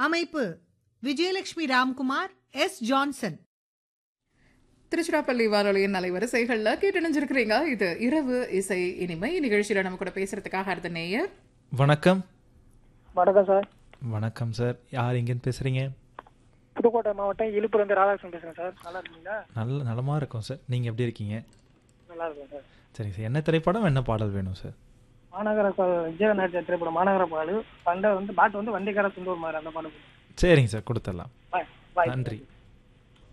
அமைப்பு Vijayalakshmi Ramkumar S Johnson Tiruchirappalli வானொலியின் அலைவரிசைகள்ல கேட்டணிஞ்சிருக்கிறீங்க இது இரவு இசை இனிமை நிகழ்ச்சியில நம்ம கூட பேசுறதுக்காக அடுத்த நேயர் வணக்கம் வணக்கம் சார் வணக்கம் சார் யார் எங்கேருந்து பேசுகிறீங்க புதுக்கோட்டை மாவட்டம் இழுப்புலேருந்து ராதாகிருஷ்ணன் பேசுகிறேன் சார் நல்லா இருக்கீங்களா நல்ல நலமாக இருக்கும் சார் நீங்கள் எப்படி இருக்கீங்க நல்லா இருக்கேன் சார் சரிங்க சார் என்ன திரைப்படம் என்ன பாடல் வேணும் சார் மாநகர பா- விஜயநாயக திரைப்படம் மாநகர பாடு பண்டை வந்து பாட்டு வந்து வண்டிக்கார சுந்தூர் மாதிரி அந்த பாட்டு சரிங்க சார் கொடுத்துடலாம் பாய் பாய் நன்றி